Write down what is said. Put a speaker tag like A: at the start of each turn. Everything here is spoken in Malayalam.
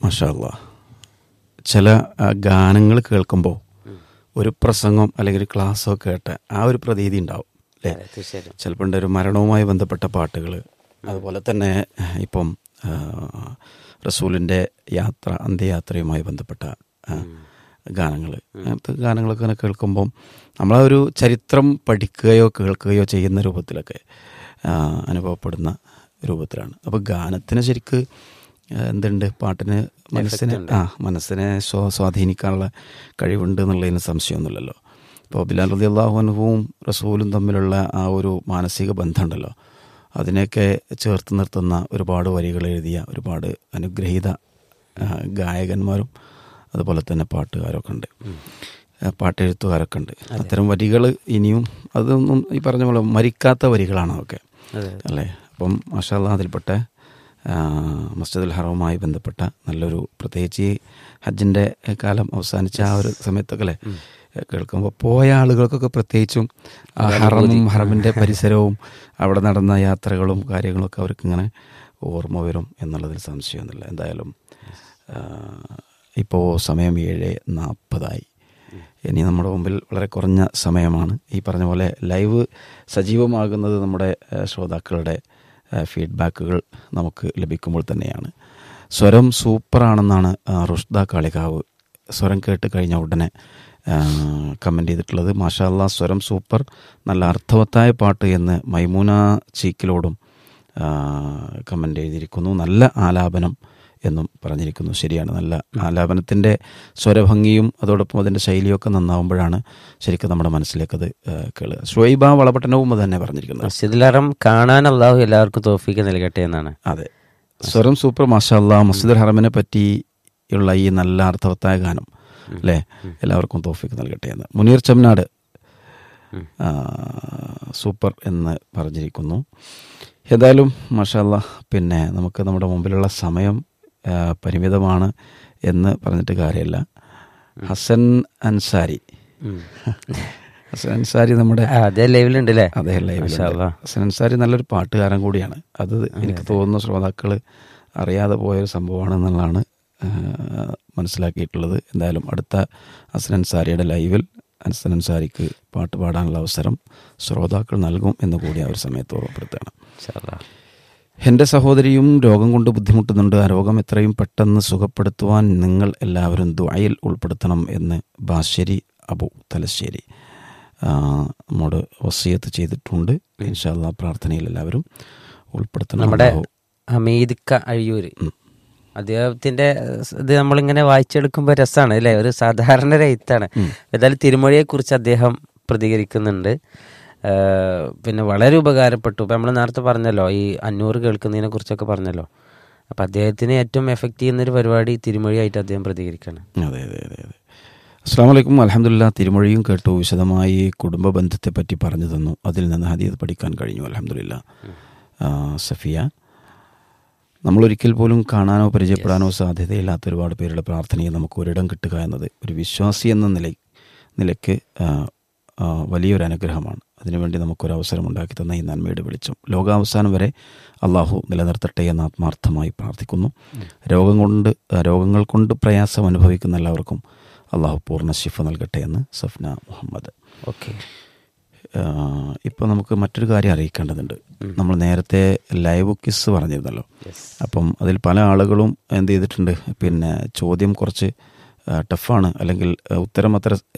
A: മഷാല്ല ചില ഗാനങ്ങൾ കേൾക്കുമ്പോൾ ഒരു പ്രസംഗം അല്ലെങ്കിൽ ഒരു ക്ലാസ്സോ കേട്ട ആ ഒരു പ്രതീതി ഉണ്ടാവും അല്ലേ
B: അതെ, തീർച്ചയായിട്ടും
A: ചിലപ്പോൾ ഉണ്ട് ഒരു മരണവുമായി ബന്ധപ്പെട്ട പാട്ടുകൾ അതുപോലെ തന്നെ ഇപ്പം ആ, റസൂലിൻ്റെ യാത്ര അന്ത്യയാത്രയുമായി ബന്ധപ്പെട്ട ഗാനങ്ങൾ അങ്ങനത്തെ ഗാനങ്ങളൊക്കെ ഇങ്ങനെ കേൾക്കുമ്പം നമ്മളാ ഒരു ചരിത്രം പഠിക്കുകയോ കേൾക്കുകയോ ചെയ്യുന്ന രൂപത്തിലൊക്കെ ആ, അനുഭവപ്പെടുന്ന രൂപത്തിലാണ് അപ്പോൾ ഗാനത്തിന് ശരിക്ക് ആ, എന്തുണ്ട് പാട്ടിന് മനസ്സിനെ ആ മനസ്സിനെ സ്വാ സ്വാധീനിക്കാനുള്ള കഴിവുണ്ട് എന്നുള്ളതിന് സംശയമൊന്നുമില്ലല്ലോ ഇപ്പോൾ ബിലാൽ റതി അള്ളാഹുനുവും റസൂലും തമ്മിലുള്ള ആ ഒരു മാനസിക ബന്ധമുണ്ടല്ലോ അതിനെയൊക്കെ ചേർത്ത് നിർത്തുന്ന ഒരുപാട് വരികൾ എഴുതിയ ഒരുപാട് അനുഗ്രഹീത ആ, ഗായകന്മാരും അതുപോലെ തന്നെ പാട്ടുകാരൊക്കെ ഉണ്ട് ആ, പാട്ടെഴുത്തുകാരൊക്കെ ഉണ്ട് അത്തരം വരികൾ ഇനിയും അതൊന്നും ഈ പറഞ്ഞ പോലെ മരിക്കാത്ത വരികളാണ് അതൊക്കെ
B: അതെ
A: അല്ലേ അപ്പം മാഷാല്ല അതിൽപ്പെട്ട ആ, മസ്ജിദുൽ ഹറവുമായി ബന്ധപ്പെട്ട നല്ലൊരു പ്രത്യേകിച്ച് ഈ ഹജ്ജിൻ്റെ കാലം അവസാനിച്ച ആ ഒരു സമയത്തൊക്കെ അല്ലേ കേൾക്കുമ്പോൾ പോയ ആളുകൾക്കൊക്കെ പ്രത്യേകിച്ചും ആ ഹറമും ഹറമിൻ്റെ പരിസരവും അവിടെ നടന്ന യാത്രകളും കാര്യങ്ങളൊക്കെ അവർക്ക് ഇങ്ങനെ ഓർമ്മ വരും എന്നുള്ളതിൽ സംശയമൊന്നുമില്ല എന്തായാലും ഇപ്പോൾ സമയം ഏഴ് നാൽപ്പതായി ഇനി നമ്മുടെ മുമ്പിൽ വളരെ കുറഞ്ഞ സമയമാണ് ഈ പറഞ്ഞ പോലെ ലൈവ് സജീവമാകുന്നത് നമ്മുടെ ആ, ശ്രോതാക്കളുടെ ആ, ഫീഡ്ബാക്കുകൾ നമുക്ക് ലഭിക്കുമ്പോൾ തന്നെയാണ് സ്വരം സൂപ്പറാണെന്നാണ് ആ, റുഷ്ദ കാളികാവ് സ്വരം കേട്ട് കഴിഞ്ഞ ഉടനെ കമൻ്റ് ചെയ്തിട്ടുള്ളത് മാഷാല്ല സ്വരം സൂപ്പർ നല്ല അർത്ഥവത്തായ പാട്ട് എന്ന് മൈമൂന ചീക്കിലോടും കമൻ്റ് എഴുതിയിരിക്കുന്നു നല്ല ആലാപനം എന്നും പറഞ്ഞിരിക്കുന്നു ശരിയാണ് നല്ല ആലാപനത്തിൻ്റെ സ്വരഭംഗിയും അതോടൊപ്പം അതിൻ്റെ ശൈലിയൊക്കെ നന്നാവുമ്പോഴാണ് ശരിക്കും നമ്മുടെ മനസ്സിലേക്ക് അത് കേളുക ഷുവൈബ വളപട്ടനവും അത് തന്നെ പറഞ്ഞിരിക്കുന്നത്
B: മസ്ജിദുലറം കാണാൻ അള്ളാഹു എല്ലാവർക്കും തോഫിക്ക് നൽകട്ടെ എന്നാണ്
A: അതെ സ്വരം സൂപ്പർ മാഷാല്ല മസ്ജിദുൽ ഹറമിനെ പറ്റിയുള്ള ഈ നല്ല അർത്ഥവത്തായ ഗാനം അല്ലേ എല്ലാവർക്കും തോഫിക്ക് നൽകട്ടെ എന്ന് മുനീർ ചമ്നാട് ആ, സൂപ്പർ എന്ന് പറഞ്ഞിരിക്കുന്നു ഏതായാലും മാഷാല്ല പിന്നെ നമുക്ക് നമ്മുടെ മുമ്പിലുള്ള സമയം ആ, പരിമിതമാണ് എന്ന് പറഞ്ഞിട്ട് കാര്യമില്ല ഹസൻ അൻസാരി
B: ഉം.
A: ഹസൻ അൻസാരി നമ്മുടെ
B: ആ, അതേ ലൈവിലുണ്ട് അല്ലേ
A: അതേ
B: മാഷാ
A: ലൈവിലുണ്ട്
B: അല്ലാ.
A: ഹസൻ അൻസാരി നല്ലൊരു പാട്ടുകാരൻ കൂടിയാണ് അത് എനിക്ക് തോന്നുന്നു ശ്രോതാക്കൾ അറിയാതെ പോയൊരു സംഭവമാണെന്നുള്ളതാണ് ആ, മനസ്സിലാക്കിയിട്ടുള്ളത് എന്തായാലും അടുത്ത ഹസൻ അൻസാരിയുടെ ലൈവിൽ ഹസൻ അൻസാരിക്ക് പാട്ട് പാടാനുള്ള അവസരം ശ്രോതാക്കൾ നൽകും എന്ന് കൂടി ആ ഒരു സമയത്ത് ഓർമ്മപ്പെടുത്തുകയാണ്
B: മാഷാ അല്ലാ.
A: എൻ്റെ സഹോദരിയും രോഗം കൊണ്ട് ബുദ്ധിമുട്ടുന്നുണ്ട് ആ രോഗം എത്രയും പെട്ടെന്ന് സുഖപ്പെടുത്തുവാൻ നിങ്ങൾ എല്ലാവരും ദുആയിൽ ഉൾപ്പെടുത്തണം എന്ന് ബാശ്ശേരി അബു തലശ്ശേരി ആ, നമ്മോട് വസിയത്ത് ചെയ്തിട്ടുണ്ട് ഇൻഷാല്ല പ്രാർത്ഥനയിൽ എല്ലാവരും ഉൾപ്പെടുത്തണം
B: നമ്മുടെ
A: അല്ലാഹു
B: ഹമീദിക്ക അഴിയൂര് അദ്ദേഹത്തിന്റെ സ് ഇത് നമ്മളിങ്ങനെ വായിച്ചെടുക്കുമ്പോൾ രസമാണ് അല്ലേ ഒരു സാധാരണ ഒരു എഴുത്താണ് ഏതായാലും തിരുമൊഴിയെ കുറിച്ച് അദ്ദേഹം പ്രതികരിക്കുന്നുണ്ട് ഏഹ് പിന്നെ വളരെ ഉപകാരപ്പെട്ടു ഇപ്പം നമ്മൾ നേരത്തെ പറഞ്ഞല്ലോ ഈ അഞ്ഞൂറ് കേൾക്കുന്നതിനെ കുറിച്ചൊക്കെ പറഞ്ഞല്ലോ അപ്പം അദ്ദേഹത്തിന് ഏറ്റവും എഫക്റ്റ് ചെയ്യുന്ന ഒരു പരിപാടി തിരുമൊഴിയായിട്ട് അദ്ദേഹം പ്രതികരിക്കുകയാണ്
A: അതെ അതെ അതെ അതെ അസ്സാം വലൈക്കും അലഹമുല്ല തിരുമൊഴിയും കേട്ടു വിശദമായി കുടുംബ ബന്ധത്തെ പറ്റി പറഞ്ഞു തന്നു അതിൽ നിന്ന് ഹദീത് പഠിക്കാൻ കഴിഞ്ഞു അലഹമുല്ല സഫിയ നമ്മൾ ഒരിക്കൽ പോലും കാണാനോ പരിചയപ്പെടാനോ സാധ്യതയില്ലാത്ത ഒരുപാട് പേരുടെ പ്രാർത്ഥനയെ നമുക്ക് ഒരിടം കിട്ടുക എന്നത് ഒരു വിശ്വാസി എന്ന നില നിലയ്ക്ക് ആ, ആ, വലിയൊരു അനുഗ്രഹമാണ് അതിനുവേണ്ടി നമുക്കൊരു അവസരം ഉണ്ടാക്കി തന്ന ഈ നന്മയുടെ വെളിച്ചം ലോകാവസാനം വരെ അള്ളാഹു നിലനിർത്തട്ടെ എന്ന് ആത്മാർത്ഥമായി പ്രാർത്ഥിക്കുന്നു രോഗം കൊണ്ട് ആ, രോഗങ്ങൾ കൊണ്ട് പ്രയാസം അനുഭവിക്കുന്ന എല്ലാവർക്കും അള്ളാഹു പൂർണ്ണ ശിഫ നൽകട്ടെ എന്ന് സഫ്ന മുഹമ്മദ്
B: ഓക്കെ
A: ഇപ്പോൾ നമുക്ക് മറ്റൊരു കാര്യം അറിയിക്കേണ്ടതുണ്ട് നമ്മൾ നേരത്തെ ലൈവ് കിസ് പറഞ്ഞിരുന്നല്ലോ അപ്പം അതിൽ പല ആളുകളും എന്ത് ചെയ്തിട്ടുണ്ട് പിന്നെ ചോദ്യം കുറച്ച് ആ, ടഫാണ് അല്ലെങ്കിൽ ആ, ഉത്തരം അത്ര